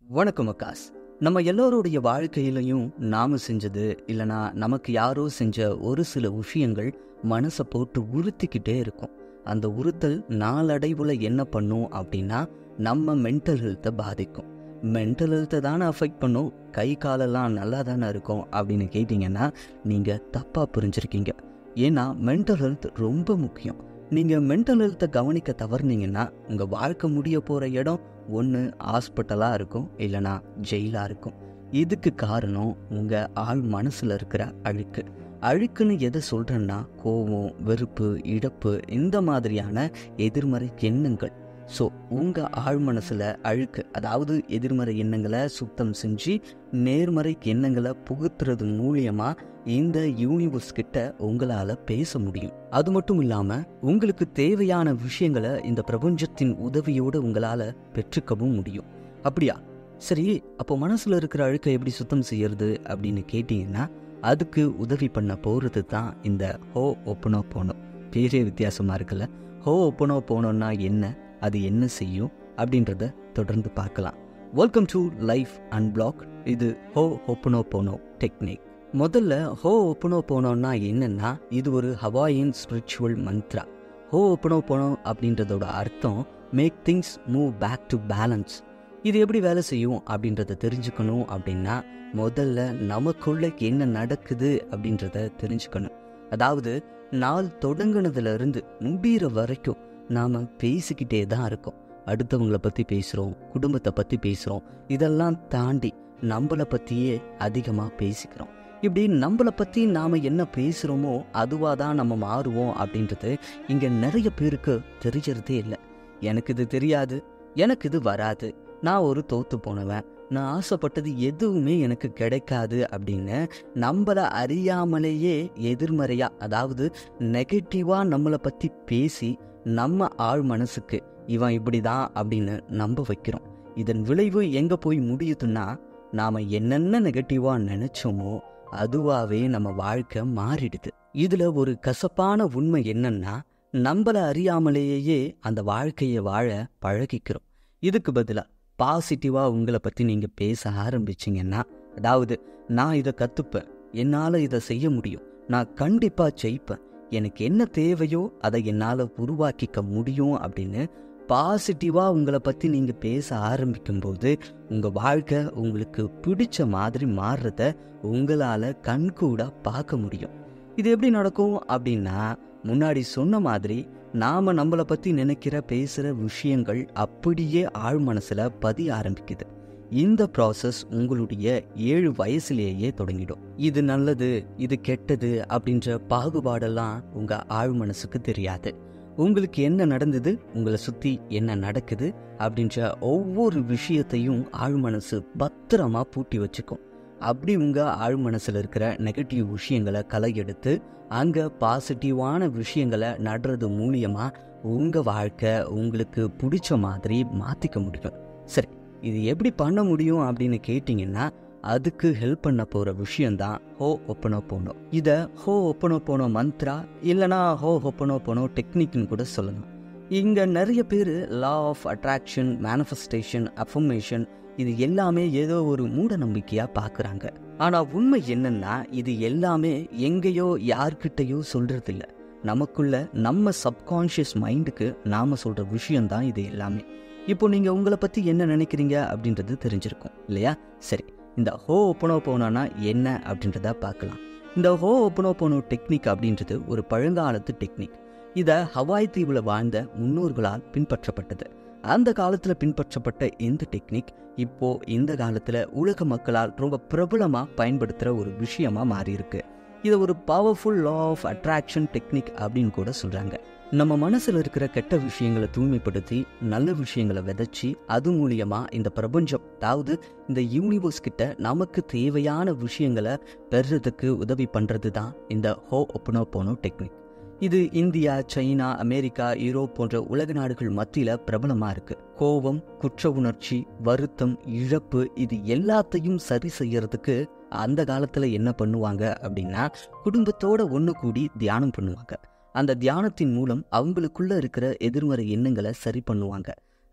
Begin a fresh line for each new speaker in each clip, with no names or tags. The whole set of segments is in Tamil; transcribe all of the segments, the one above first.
வணக்கம் அக்காஸ் நம்ம எல்லோருடைய வாழ்க்கையிலையும் நாம செஞ்சது இல்லனா நமக்கு யாரோ செஞ்ச ஒரு சில விஷயங்கள் மனசை போட்டு உறுத்திக்கிட்டே இருக்கும் அந்த உறுத்தல் நாளடைவுல என்ன பண்ணும் அப்படின்னா நம்ம மென்டல் ஹெல்த்தை பாதிக்கும் மென்டல் ஹெல்த்தை தானே அஃபெக்ட் பண்ணும் கை காலெல்லாம் நல்லா தானே இருக்கும் அப்படின்னு கேட்டிங்கன்னா நீங்கள் தப்பாக புரிஞ்சிருக்கீங்க ஏன்னா மென்டல் ஹெல்த் ரொம்ப முக்கியம் நீங்கள் மென்டல் ஹெல்த்தை கவனிக்க தவறுனீங்கன்னா உங்கள் வாழ்க்கை முடிய போகிற இடம் ஒன்று ஹாஸ்பிட்டலாக இருக்கும் இல்லைனா ஜெயிலாக இருக்கும் இதுக்கு காரணம் உங்கள் ஆள் மனசில் இருக்கிற அழுக்கு அழுக்குன்னு எதை சொல்கிறேன்னா கோபம் வெறுப்பு இழப்பு இந்த மாதிரியான எதிர்மறை எண்ணங்கள் ஸோ உங்கள் ஆழ் மனசில் அழுக்கு அதாவது எதிர்மறை எண்ணங்களை சுத்தம் செஞ்சு நேர்மறை எண்ணங்களை புகுத்துறது மூலியமாக இந்த யூனிவர்ஸ் கிட்ட உங்களால் பேச முடியும் அது மட்டும் இல்லாமல் உங்களுக்கு தேவையான விஷயங்களை இந்த பிரபஞ்சத்தின் உதவியோடு உங்களால் பெற்றுக்கவும் முடியும் அப்படியா சரி அப்போ மனசில் இருக்கிற அழுக்கை எப்படி சுத்தம் செய்யறது அப்படின்னு கேட்டிங்கன்னா அதுக்கு உதவி பண்ண போகிறது தான் இந்த ஹோ ஒப்பனோ போனோம் பேரே வித்தியாசமாக இருக்குல்ல ஹோ ஒப்பனோ போனோம்னா என்ன அது என்ன செய்யும் அப்படின்றத தொடர்ந்து பார்க்கலாம் வெல்கம் டு லைஃப் அன்பிளாக் இது ஹோ ஒப்பனோ போனோ டெக்னிக் முதல்ல ஹோ ஒப்பனோ போனோம்னா என்னன்னா இது ஒரு ஹவாயின் ஸ்பிரிச்சுவல் மந்த்ரா ஹோ ஒப்பனோ போனோ அப்படின்றதோட அர்த்தம் make things move back to balance இது எப்படி வேலை செய்யும் அப்படின்றத தெரிஞ்சுக்கணும் அப்படின்னா முதல்ல நமக்குள்ள என்ன நடக்குது அப்படின்றத தெரிஞ்சுக்கணும் அதாவது நாள் தொடங்குனதுல இருந்து முடிகிற வரைக்கும் நாம் பேசிக்கிட்டே தான் இருக்கோம் அடுத்தவங்கள பற்றி பேசுகிறோம் குடும்பத்தை பற்றி பேசுகிறோம் இதெல்லாம் தாண்டி நம்மளை பற்றியே அதிகமாக பேசிக்கிறோம் இப்படி நம்மளை பற்றி நாம் என்ன பேசுகிறோமோ அதுவாக தான் நம்ம மாறுவோம் அப்படின்றது இங்கே நிறைய பேருக்கு தெரிஞ்சறதே இல்லை எனக்கு இது தெரியாது எனக்கு இது வராது நான் ஒரு தோத்து போனவன் நான் ஆசைப்பட்டது எதுவுமே எனக்கு கிடைக்காது அப்படின்னு நம்மளை அறியாமலேயே எதிர்மறையா அதாவது நெகட்டிவா நம்மளை பத்தி பேசி நம்ம ஆழ் மனசுக்கு இவன் இப்படிதான் அப்படின்னு நம்ப வைக்கிறோம் இதன் விளைவு எங்க போய் முடியுதுன்னா நாம என்னென்ன நெகட்டிவா நினைச்சோமோ அதுவாவே நம்ம வாழ்க்கை மாறிடுது இதுல ஒரு கசப்பான உண்மை என்னன்னா நம்மள அறியாமலேயே அந்த வாழ்க்கையை வாழ பழகிக்கிறோம் இதுக்கு பதிலா பாசிட்டிவா உங்களை பத்தி நீங்க பேச ஆரம்பிச்சிங்கன்னா அதாவது நான் இதை கத்துப்பேன் என்னால இதை செய்ய முடியும் நான் கண்டிப்பா ஜெயிப்பேன் எனக்கு என்ன தேவையோ அதை என்னால் உருவாக்கிக்க முடியும் அப்படின்னு பாசிட்டிவாக உங்களை பற்றி நீங்கள் பேச ஆரம்பிக்கும்போது உங்கள் வாழ்க்கை உங்களுக்கு பிடிச்ச மாதிரி மாறுறத உங்களால் கண்கூட பார்க்க முடியும் இது எப்படி நடக்கும் அப்படின்னா முன்னாடி சொன்ன மாதிரி நாம் நம்மளை பற்றி நினைக்கிற பேசுகிற விஷயங்கள் அப்படியே ஆழ் மனசில் பதிய ஆரம்பிக்குது இந்த ப்ராசஸ் உங்களுடைய ஏழு வயசுலேயே தொடங்கிடும் இது நல்லது இது கெட்டது அப்படின்ற பாகுபாடெல்லாம் உங்க ஆழ் மனசுக்கு தெரியாது உங்களுக்கு என்ன நடந்தது உங்களை சுத்தி என்ன நடக்குது அப்படின்ற ஒவ்வொரு விஷயத்தையும் ஆழ் மனசு பத்திரமா பூட்டி வச்சுக்கும் அப்படி உங்க ஆழ் மனசுல இருக்கிற நெகட்டிவ் விஷயங்களை களை எடுத்து அங்க பாசிட்டிவான விஷயங்களை நடுறது மூலியமா உங்க வாழ்க்கை உங்களுக்கு பிடிச்ச மாதிரி மாத்திக்க முடியும் சரி இது எப்படி பண்ண முடியும் அப்படின்னு கேட்டிங்கன்னா அதுக்கு ஹெல்ப் பண்ண போகிற விஷயந்தான் ஹோ ஒப்பனோ போனோ இதை ஹோ ஒப்பனோ போனோ மந்த்ரா இல்லைனா ஹோ ஒப்பனோ போனோ டெக்னிக்னு கூட சொல்லலாம் இங்கே நிறைய பேர் law of attraction manifestation affirmation இது எல்லாமே ஏதோ ஒரு மூட நம்பிக்கையாக பார்க்குறாங்க ஆனால் உண்மை என்னன்னா இது எல்லாமே எங்கேயோ யார்கிட்டயோ சொல்கிறதில்ல நமக்குள்ள நம்ம சப்கான்ஷியஸ் மைண்டுக்கு நாம் சொல்கிற விஷயந்தான் இது எல்லாமே இப்போ நீங்க உங்களை பத்தி என்ன நினைக்கிறீங்க அப்படின்றது தெரிஞ்சிருக்கும் இல்லையா சரி இந்த ஹோ ஒப்பனோ போனோன்னா என்ன அப்படின்றத பார்க்கலாம் இந்த ஹோ ஒப்பனோ போனோ டெக்னிக் அப்படின்றது ஒரு பழங்காலத்து டெக்னிக் இதை ஹவாய் தீவில் வாழ்ந்த முன்னோர்களால் பின்பற்றப்பட்டது அந்த காலத்தில் பின்பற்றப்பட்ட இந்த டெக்னிக் இப்போ இந்த காலத்தில் உலக மக்களால் ரொம்ப பிரபலமாக பயன்படுத்துகிற ஒரு விஷயமா மாறி இருக்கு இதை ஒரு powerful law of attraction technique அப்படின்னு கூட சொல்கிறாங்க நம்ம மனசுல இருக்கிற கெட்ட விஷயங்களை தூய்மைப்படுத்தி நல்ல விஷயங்களை விதைச்சி அது மூலியமா இந்த பிரபஞ்சம் அதாவது இந்த யூனிவர்ஸ் கிட்ட நமக்கு தேவையான விஷயங்களை பெறுறதுக்கு உதவி பண்றது தான் இந்த ஹோ ஒப்பனோ போனோ டெக்னிக் இது இந்தியா சைனா அமெரிக்கா யூரோப் போன்ற உலக நாடுகள் மத்தியில பிரபலமா இருக்கு கோபம் குற்ற உணர்ச்சி வருத்தம் இழப்பு இது எல்லாத்தையும் சரி செய்யறதுக்கு அந்த காலத்துல என்ன பண்ணுவாங்க அப்படின்னா குடும்பத்தோட ஒன்று கூடி தியானம் பண்ணுவாங்க அந்த தியானத்தின் மூலம் அவங்களுக்குள்ள இருக்கிற எதிர்மறை எண்ணங்களை சரி பண்ணுவாங்க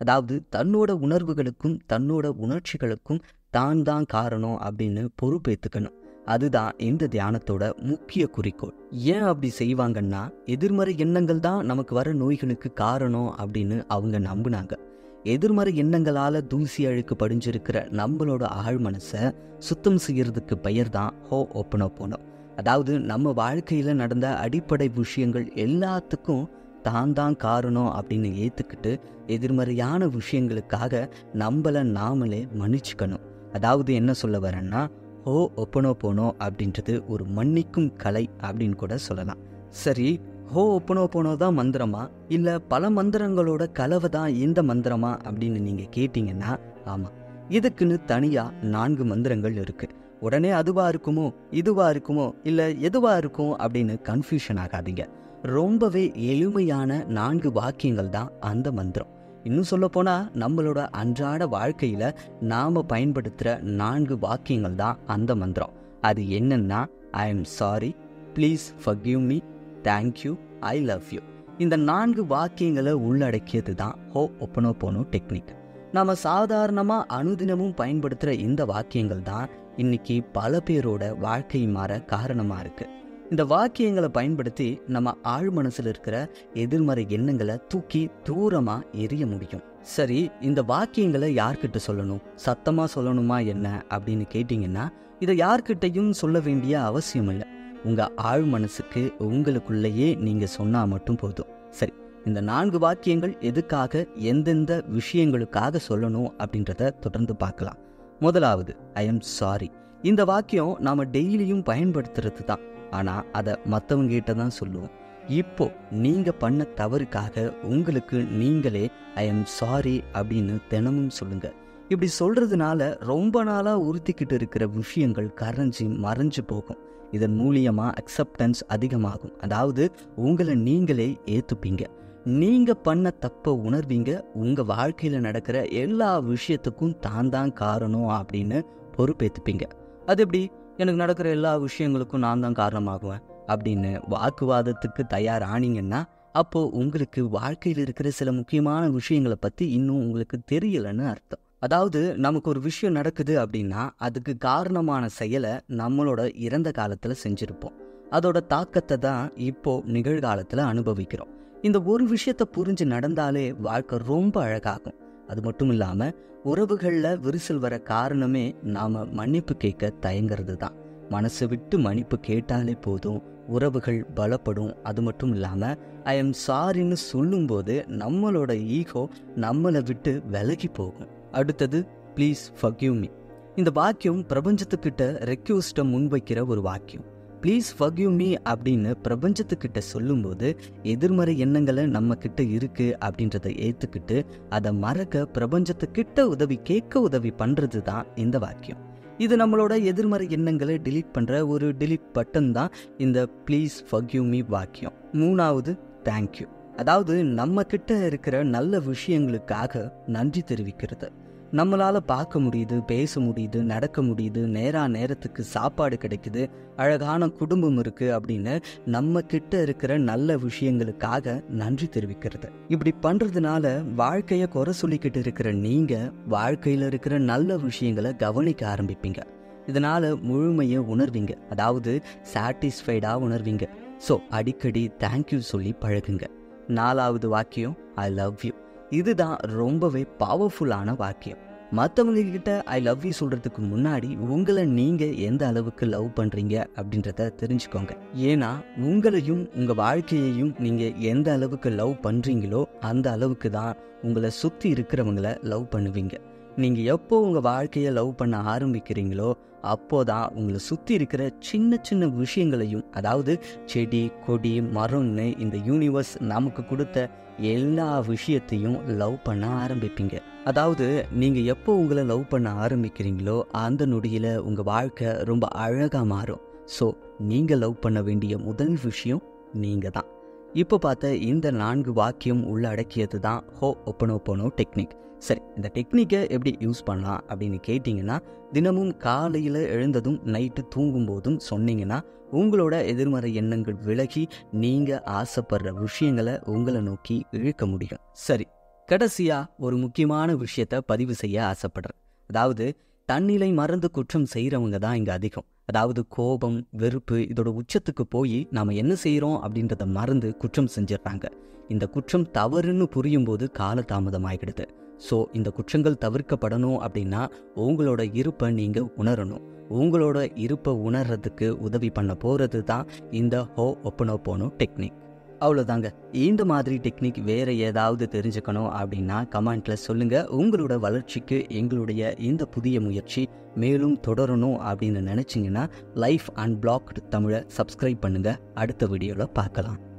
அதாவது தன்னோட உணர்வுகளுக்கும் தன்னோட உணர்ச்சிகளுக்கும் தான் தான் காரணம் அப்படின்னு பொறுப்பேற்றுக்கணும் அதுதான் இந்த தியானத்தோட முக்கிய குறிக்கோள் ஏன் அப்படி செய்வாங்கன்னா எதிர்மறை எண்ணங்கள் தான் நமக்கு வர நோய்களுக்கு காரணம் அப்படின்னு அவங்க நம்பினாங்க எதிர்மறை எண்ணங்களால தூசி அழுக்கு படிஞ்சிருக்கிற நம்மளோட ஆழ் மனசை சுத்தம் செய்யறதுக்கு பெயர் தான் ஹோ ஒப்பனோ போனோ அதாவது நம்ம வாழ்க்கையில நடந்த அடிப்படை விஷயங்கள் எல்லாத்துக்கும் தான் தான் காரணம் அப்படின்னு ஏத்துக்கிட்டு எதிர்மறையான விஷயங்களுக்காக நம்மள நாமளே மன்னிச்சுக்கணும் அதாவது என்ன சொல்ல வரேன்னா ஹோ ஒப்பனோ போனோ அப்படின்றது ஒரு மன்னிக்கும் கலை அப்படின்னு கூட சொல்லலாம் சரி ஹோ ஒப்பனோ போனோ தான் மந்திரமா இல்லை பல மந்திரங்களோட கலவை தான் இந்த மந்திரமா அப்படின்னு நீங்கள் கேட்டிங்கன்னா ஆமாம் இதுக்குன்னு தனியாக நான்கு மந்திரங்கள் இருக்கு உடனே அதுவா இருக்குமோ இதுவா இருக்குமோ இல்லை எதுவா இருக்கும் அப்படின்னு கன்ஃபியூஷன் ஆகாதீங்க ரொம்பவே எளிமையான நான்கு வாக்கியங்கள் தான் அந்த மந்திரம் இன்னும் சொல்ல போனா நம்மளோட அன்றாட வாழ்க்கையில நாம பயன்படுத்துற நான்கு வாக்கியங்கள் தான் அந்த மந்திரம் அது என்னன்னா I am sorry please forgive me thank you I love you இந்த நான்கு வாக்கியங்களை உள்ளடக்கியது தான் ஹோ ஒப்பனோ போனோ டெக்னிக் நாம சாதாரணமா அனுதினமும் பயன்படுத்துற இந்த வாக்கியங்கள் தான் இன்னைக்கு பல பேரோட வாழ்க்கை மாற காரணமா இருக்கு இந்த வாக்கியங்களை பயன்படுத்தி நம்ம ஆழ் மனசுல இருக்கிற எதிர்மறை எண்ணங்களை தூக்கி தூரமா எரிய முடியும் சரி இந்த வாக்கியங்களை யார்கிட்ட சொல்லணும் சத்தமா சொல்லணுமா என்ன அப்படின்னு கேட்டிங்கன்னா இதை யார்கிட்டையும் சொல்ல வேண்டிய அவசியம் இல்லை உங்க ஆழ் மனசுக்கு உங்களுக்குள்ளேயே நீங்க சொன்னா மட்டும் போதும் சரி இந்த நான்கு வாக்கியங்கள் எதுக்காக எந்தெந்த விஷயங்களுக்காக சொல்லணும் அப்படின்றத தொடர்ந்து பார்க்கலாம் முதலாவது ஐ எம் சாரி இந்த வாக்கியம் நாம டெய்லியும் பயன்படுத்துறது தான் ஆனா அதை மற்றவங்க கிட்ட தான் சொல்லுவோம் இப்போ நீங்க பண்ண தவறுக்காக உங்களுக்கு நீங்களே ஐ எம் சாரி அப்படின்னு தினமும் சொல்லுங்க இப்படி சொல்றதுனால ரொம்ப நாளா உறுத்திக்கிட்டு இருக்கிற விஷயங்கள் கரைஞ்சி மறைஞ்சு போகும் இதன் மூலியமா அக்செப்டன்ஸ் அதிகமாகும் அதாவது உங்களை நீங்களே ஏத்துப்பீங்க நீங்க பண்ண தப்ப உணர்வீங்க உங்க வாழ்க்கையில நடக்கிற எல்லா விஷயத்துக்கும் தான் தான் காரணம் அப்படின்னு பொறுப்பேத்துப்பீங்க அது எப்படி எனக்கு நடக்கிற எல்லா விஷயங்களுக்கும் நான் தான் காரணமாகுவேன் அப்படின்னு வாக்குவாதத்துக்கு தயார் ஆனீங்கன்னா அப்போ உங்களுக்கு வாழ்க்கையில் இருக்கிற சில முக்கியமான விஷயங்களை பத்தி இன்னும் உங்களுக்கு தெரியலன்னு அர்த்தம் அதாவது நமக்கு ஒரு விஷயம் நடக்குது அப்படின்னா அதுக்கு காரணமான செயலை நம்மளோட இறந்த காலத்துல செஞ்சிருப்போம் அதோட தாக்கத்தை தான் இப்போ நிகழ்காலத்துல அனுபவிக்கிறோம் இந்த ஒரு விஷயத்த புரிஞ்சு நடந்தாலே வாழ்க்கை ரொம்ப அழகாகும் அது மட்டும் இல்லாம உறவுகள்ல விரிசல் வர காரணமே நாம மன்னிப்பு கேட்க தயங்குறது தான் மனசு விட்டு மன்னிப்பு கேட்டாலே போதும் உறவுகள் பலப்படும் அது மட்டும் இல்லாம ஐ எம் சாரின்னு சொல்லும்போது நம்மளோட ஈகோ நம்மளை விட்டு விலகி போகும் அடுத்தது ப்ளீஸ் ஃபக்யூ மீ இந்த வாக்கியம் பிரபஞ்சத்துக்கிட்ட ரெக்யூஸ்ட முன்வைக்கிற ஒரு வாக்கியம் ப்ளீஸ் ஃபக்யூ மீ அப்படின்னு பிரபஞ்சத்துக்கிட்ட சொல்லும்போது எதிர்மறை எண்ணங்களை நம்ம கிட்ட இருக்கு அப்படின்றத ஏத்துக்கிட்டு அதை மறக்க பிரபஞ்சத்துக்கிட்ட உதவி கேட்க உதவி பண்றது தான் இந்த வாக்கியம் இது நம்மளோட எதிர்மறை எண்ணங்களை டிலீட் பண்ற ஒரு டிலீட் பட்டன் தான் இந்த ப்ளீஸ் ஃபக்யூ மீ வாக்கியம் மூணாவது தேங்க்யூ அதாவது நம்ம கிட்ட இருக்கிற நல்ல விஷயங்களுக்காக நன்றி தெரிவிக்கிறது நம்மளால பார்க்க முடியுது பேச முடியுது நடக்க முடியுது நேரா நேரத்துக்கு சாப்பாடு கிடைக்குது அழகான குடும்பம் இருக்கு அப்படின்னு நம்ம கிட்ட இருக்கிற நல்ல விஷயங்களுக்காக நன்றி தெரிவிக்கிறது இப்படி பண்றதுனால வாழ்க்கைய குறை சொல்லிக்கிட்டு இருக்கிற நீங்க வாழ்க்கையில இருக்கிற நல்ல விஷயங்களை கவனிக்க ஆரம்பிப்பீங்க இதனால முழுமையை உணர்வீங்க அதாவது சாட்டிஸ்ஃபைடா உணர்வீங்க ஸோ அடிக்கடி தேங்க்யூ சொல்லி பழகுங்க நாலாவது வாக்கியம் ஐ லவ் யூ இதுதான் ரொம்பவே பவர்ஃபுல்லான வாக்கியம் மற்றவங்க கிட்ட ஐ லவ் யூ சொல்றதுக்கு முன்னாடி உங்களை நீங்க எந்த அளவுக்கு லவ் பண்றீங்க அப்படின்றத தெரிஞ்சுக்கோங்க ஏன்னா உங்களையும் உங்க வாழ்க்கையையும் நீங்க எந்த அளவுக்கு லவ் பண்றீங்களோ அந்த அளவுக்கு தான் உங்களை சுத்தி இருக்கிறவங்கள லவ் பண்ணுவீங்க நீங்க எப்போ உங்க வாழ்க்கையை லவ் பண்ண ஆரம்பிக்கிறீங்களோ அப்போதான் உங்களை சுத்தி இருக்கிற சின்ன சின்ன விஷயங்களையும் அதாவது செடி கொடி மரம்னு இந்த யூனிவர்ஸ் நமக்கு கொடுத்த எல்லா விஷயத்தையும் லவ் பண்ண ஆரம்பிப்பீங்க அதாவது நீங்க எப்போ உங்களை லவ் பண்ண ஆரம்பிக்கிறீங்களோ அந்த நொடியில உங்க வாழ்க்கை ரொம்ப அழகா மாறும் ஸோ நீங்க லவ் பண்ண வேண்டிய முதல் விஷயம் நீங்க தான் இப்போ பார்த்த இந்த நான்கு வாக்கியம் உள்ளடக்கியது தான் ஹோ ஒப்பனோப்பனோ டெக்னிக் சரி இந்த டெக்னிக்கை எப்படி யூஸ் பண்ணலாம் அப்படின்னு கேட்டிங்கன்னா தினமும் காலையில் எழுந்ததும் நைட்டு தூங்கும் போதும் சொன்னீங்கன்னா உங்களோட எதிர்மறை எண்ணங்கள் விலகி நீங்கள் ஆசைப்படுற விஷயங்களை உங்களை நோக்கி இழுக்க முடியும் சரி கடைசியா ஒரு முக்கியமான விஷயத்த பதிவு செய்ய ஆசைப்படுறேன் அதாவது தன்னிலை மறந்து குற்றம் செய்கிறவங்க தான் இங்கே அதிகம் அதாவது கோபம் வெறுப்பு இதோட உச்சத்துக்கு போய் நாம் என்ன செய்கிறோம் அப்படின்றத மறந்து குற்றம் செஞ்சிடுறாங்க இந்த குற்றம் தவறுன்னு புரியும் போது காலதாமதம் ஆகிடுது ஸோ இந்த குற்றங்கள் தவிர்க்கப்படணும் அப்படின்னா உங்களோட இருப்பை நீங்கள் உணரணும் உங்களோட இருப்பை உணர்றதுக்கு உதவி பண்ண போகிறது தான் இந்த ஹோ ஒப்பனோ போனோ டெக்னிக் அவ்வளோதாங்க இந்த மாதிரி டெக்னிக் வேறு ஏதாவது தெரிஞ்சுக்கணும் அப்படின்னா கமெண்ட்டில் சொல்லுங்கள் உங்களோட வளர்ச்சிக்கு எங்களுடைய இந்த புதிய முயற்சி மேலும் தொடரணும் அப்படின்னு நினச்சிங்கன்னா லைஃப் அண்ட் பிளாக்டு தமிழை சப்ஸ்கிரைப் பண்ணுங்கள் அடுத்த வீடியோவில் பார்க்கலாம்